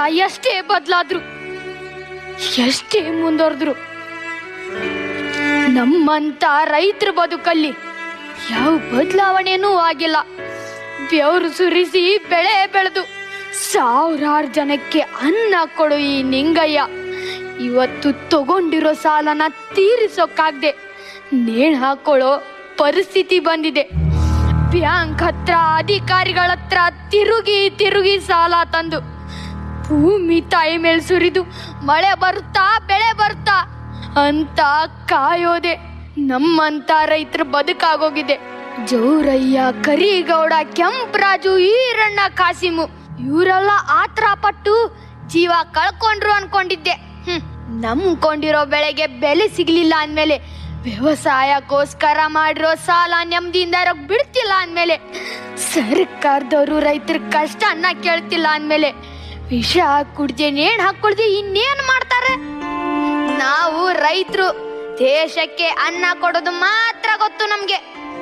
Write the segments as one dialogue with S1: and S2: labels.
S1: ಎಷ್ಟೇ ಬದಲಾದ್ರು ಎಷ್ಟೇ ಮುಂದುವರೆದ್ರು ನಮ್ಮಂತ ರೈತರ ಬದುಕಲ್ಲಿ ಯಾವ ಬದಲಾವಣೆನೂ ಆಗಿಲ್ಲ ಬೆವರು ಸುರಿಸಿ ಬೆಳೆ ಬೆಳೆದು ಸಾವಿರಾರು ಜನಕ್ಕೆ ಅನ್ನ ಕೊಡು ಈ ನಿಂಗಯ್ಯ ಇವತ್ತು ತಗೊಂಡಿರೋ ಸಾಲನ ತೀರಿಸೋಕ್ಕಾಗ್ದೆ ನೇಣ್ ಹಾಕೊಳ್ಳೋ ಪರಿಸ್ಥಿತಿ ಬಂದಿದೆ ಬ್ಯಾಂಕ್ ಹತ್ರ ಅಧಿಕಾರಿಗಳ ಹತ್ರ ತಿರುಗಿ ತಿರುಗಿ ಸಾಲ ತಂದು ಭೂಮಿ ತಾಯಿ ಮೇಲೆ ಸುರಿದು ಮಳೆ ಬರುತ್ತಾ ಬೆಳೆ ಬರುತ್ತಾ ಅಂತ ಕಾಯೋದೆ ನಮ್ಮಂತ ರೈತರ ಬದುಕಾಗೋಗಿದೆ ಜೌರಯ್ಯ ಕರಿಗೌಡ ಕೆಂಪರಾಜು ಈರಣ್ಣ ಕಾಸಿಮು ಇವರೆಲ್ಲ ಆತ್ರ ಪಟ್ಟು ಜೀವ ಕಳ್ಕೊಂಡ್ರು ಅನ್ಕೊಂಡಿದ್ದೆ ಹ್ಮ್ ನಂಬ್ಕೊಂಡಿರೋ ಬೆಳೆಗೆ ಬೆಲೆ ಸಿಗ್ಲಿಲ್ಲ ಅಂದ್ಮೇಲೆ ವ್ಯವಸಾಯಕ್ಕೋಸ್ಕರ ಮಾಡಿರೋ ಸಾಲ ನೆಮ್ಮದಿಯಿಂದ ಇರೋಕ್ ಬಿಡ್ತಿಲ್ಲ ಅಂದ್ಮೇಲೆ ಸರ್ಕಾರದವರು ರೈತರ ಕಷ್ಟ ಅನ್ನ ಕೇಳ್ತಿಲ್ಲ ಅಂದ್ಮೇಲೆ ವಿಷ ಕುಡ್ದೆ ನೇಣ್ ಹಾಕೊಳ್ದೆ ಇನ್ನೇನ್ ಮಾಡ್ತಾರೆ ನಾವು ರೈತರು ದೇಶಕ್ಕೆ ಅನ್ನ ಕೊಡೋದು ಮಾತ್ರ ಗೊತ್ತು ನಮ್ಗೆ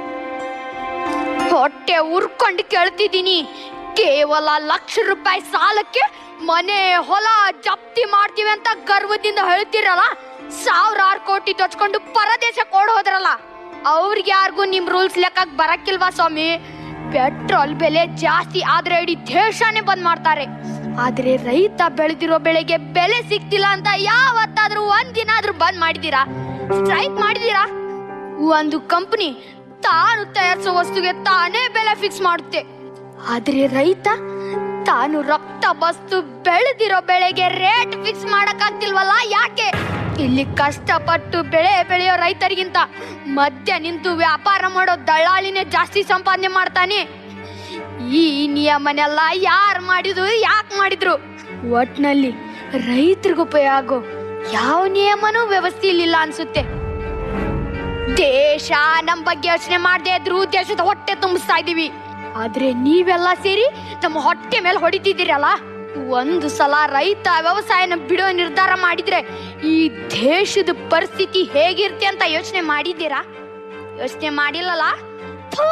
S1: ಹೊಟ್ಟೆ ಉರ್ಕೊಂಡು ಕೇಳ್ತಿದ್ದೀನಿ ಕೇವಲ ಲಕ್ಷ ರೂಪಾಯಿ ಸಾಲಕ್ಕೆ ಮನೆ ಹೊಲ ಜಪ್ತಿ ಮಾಡ್ತೀವಿ ಅಂತ ಗರ್ವದಿಂದ ಹೇಳ್ತಿರಲ್ಲ ಸಾವಿರಾರು ಕೋಟಿ ದೊಚ್ಕೊಂಡು ಪರದೇಶಕ್ಕೆ ಓಡ್ ಹೋದ್ರಲ್ಲ ಅವ್ರಿಗೆ ಯಾರಿಗೂ ನಿಮ್ ರೂಲ್ಸ್ ಲೆಕ್ಕಕ್ಕೆ ಬರಕ್ಕಿಲ್ವಾ ಸ್ವಾಮಿ ಪೆಟ್ರೋಲ್ ಬೆಲೆ ಜಾಸ್ತಿ ಆದ್ರೆ ಇಡೀ ದೇಶನೇ ಬಂದ್ ಮಾಡ್ತಾರೆ ಆದ್ರೆ ರೈತ ಬೆಳೆದಿರೋ ಬೆಳೆಗೆ ಬೆಲೆ ಸಿಗ್ತಿಲ್ಲ ಅಂತ ಯಾವತ್ತಾದ್ರೂ ಒಂದಿನ ಆದ್ರೂ ಬಂದ್ ಮಾಡಿದೀರಾ ಸ್ಟ್ರೈಕ್ ಮಾಡಿದೀರಾ ಒಂದು ಕಂಪನಿ ತಾನು ತಯಾರಿಸೋ ವಸ್ತುಗೆ ತಾನೇ ಬೆಲೆ ಫಿಕ್ಸ್ ಮಾಡುತ್ತೆ ಆದ್ರೆ ರೈತ ತಾನು ರಕ್ತ ಬಸ್ತು ಬೆಳೆದಿರೋ ಬೆಳೆಗೆ ರೇಟ್ ಫಿಕ್ಸ್ ಮಾಡಕ್ಕಾಗ್ತಿಲ್ವಲ್ಲ ಯಾಕೆ ಇಲ್ಲಿ ಕಷ್ಟಪಟ್ಟು ಬೆಳೆ ಬೆಳೆಯೋ ರೈತರಿಗಿಂತ ಮಧ್ಯ ನಿಂತು ವ್ಯಾಪಾರ ಮಾಡೋ ದಳ್ಳಾಳಿನೇ ಜಾಸ್ತಿ ಸಂಪಾದನೆ ಮಾಡ್ತಾನೆ ಈ ನಿಯಮನೆಲ್ಲ ಯಾರು ಮಾಡಿದ್ರು ಯಾಕೆ ಮಾಡಿದ್ರು ಒಟ್ನಲ್ಲಿ ರೈತರಿಗೂ ಉಪಯೋಗ ಆಗೋ ಯಾವ ನಿಯಮನೂ ವ್ಯವಸ್ಥೆಯಲ್ಲಿಲ್ಲ ಅನ್ಸುತ್ತೆ ದೇಶ ನಮ್ ಬಗ್ಗೆ ಯೋಚನೆ ಮಾಡದೆ ಇದ್ರು ದೇಶದ ಹೊಟ್ಟೆ ತುಂಬಿಸ್ತಾ ಇದೀವಿ ಆದ್ರೆ ನೀವೆಲ್ಲ ಸೇರಿ ನಮ್ಮ ಹೊಟ್ಟೆ ಮೇಲೆ ಹೊಡಿತಿದ್ದೀರಲ್ಲ ಒಂದು ಸಲ ರೈತ ವ್ಯವಸಾಯನ ಬಿಡೋ ನಿರ್ಧಾರ ಮಾಡಿದ್ರೆ ಈ ದೇಶದ ಪರಿಸ್ಥಿತಿ ಹೇಗಿರುತ್ತೆ ಅಂತ ಯೋಚನೆ ಮಾಡಿದ್ದೀರಾ ಯೋಚನೆ ಮಾಡಿಲ್ಲಲ್ಲ ಥು.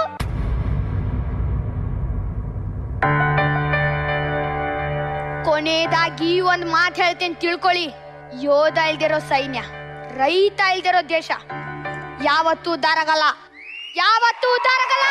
S1: ಕೊನೆಯದಾಗಿ ಒಂದ್ ಮಾತು ಹೇಳ್ತೇನೆ ತಿಳ್ಕೊಳ್ಳಿ ಯೋಧ ಇಲ್ದಿರೋ ಸೈನ್ಯ ರೈತ ಇಲ್ದಿರೋ ದೇಶ ಯಾವತ್ತೂ ಉದ್ಧಾರಾಗಲ್ಲ ಯಾವತ್ತೂ ಉದ್ಧಾರಾಗಲ್ಲ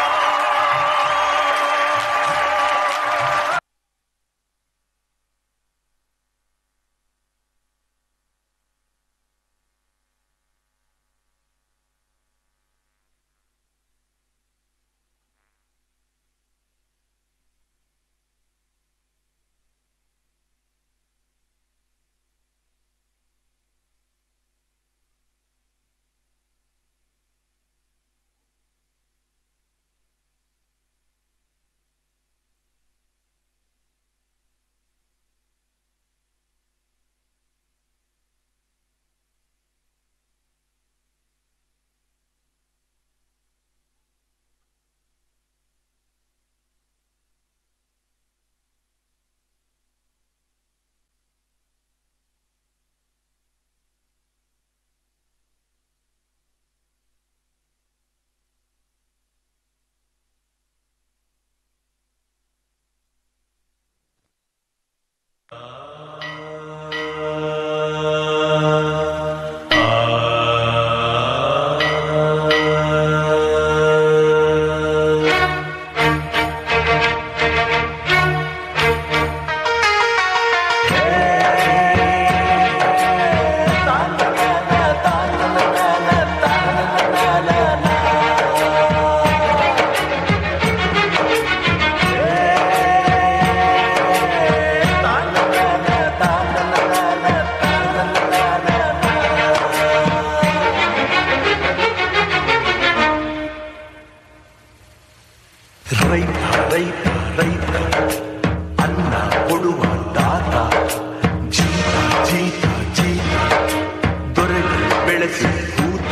S2: ರೈತ ರೈತ ರೈತ ಅನ್ನ ಕೊಡುವ ದಾತ ಜೀತ ಜೀತ ಜೀತ ದೊರೆಗಳು ಬೆಳೆಸಿ ಭೂತ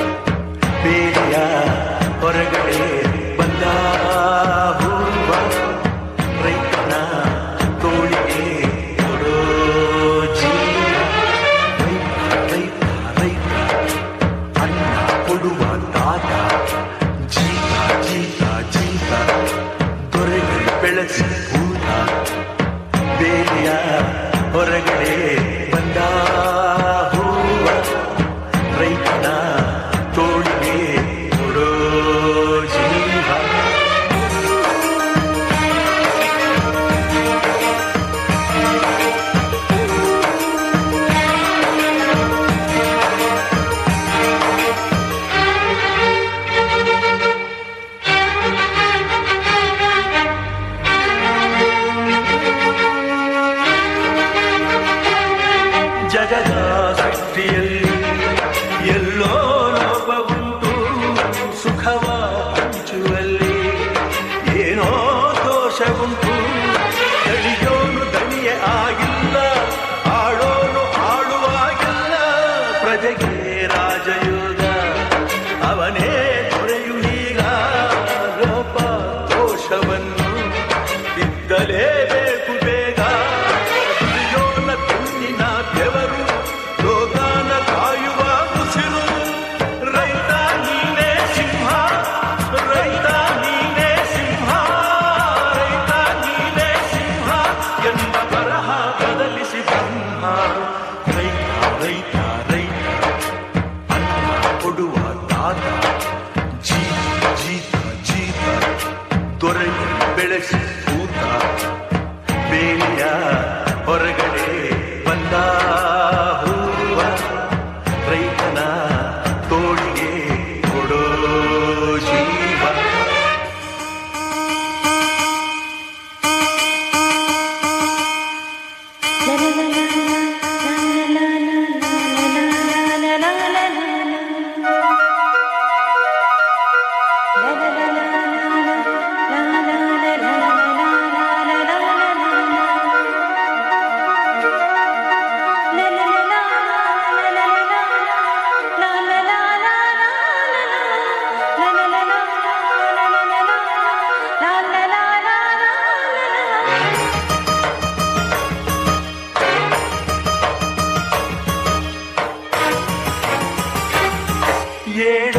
S2: ಬೇರೆಯ ಹೊರಗಡೆ ಬಂದ ಹೂವ ರೈತನ ತೋಳಿಗೆ ಕೊಡೋ ಜೀವ ರೈತ ರೈತ ರೈತ ಅನ್ನ ಕೊಡುವ ದಾತ ಜೀತ ಜೀತ ಜೀತ ದೊರೆಗಳು ಬೆಳೆಸಿ ಭೂತ ಬೇರೆಯ ರಾಜಯೋಗ ಅವನೇ ದೊರೆಯು ಈಗ ಲೋಪ ದೋಷವನ್ನು ತಿದ್ದಲೇಬೇಕು ಬೇಗ ದುರ್ಯೋನ ಕಣ್ಣಿನ ಬೆವರು ಲೋಕಾನ ಕಾಯುವ ಉಸಿರು ರೈತ ನೀನೇ ಸಿಂಹ ರೈತ ನೀನೇ ಸಿಂಹ ರೈತ ನೀನೇ ಸಿಂಹ ಎಂಬ ಬರಹ ಬದಲಿಸಿ ಬ್ರಹ್ಮ ರೈತ ರೈತ ರೈತ ಅನ್ನ ಕೊಡುವ ತಾತ ಜೀತ ಜೀತ ಜೀತ ದೊರೆ ಬೆಳೆಸಿ ಭೂತ ಬೇಲಿಯ ಹೊರಗಡೆ ಬಂದ ಹೂವ ರೈತನ ತೋಳಿಗೆ ಕೊಡೋ ಜೀವ ಏಳ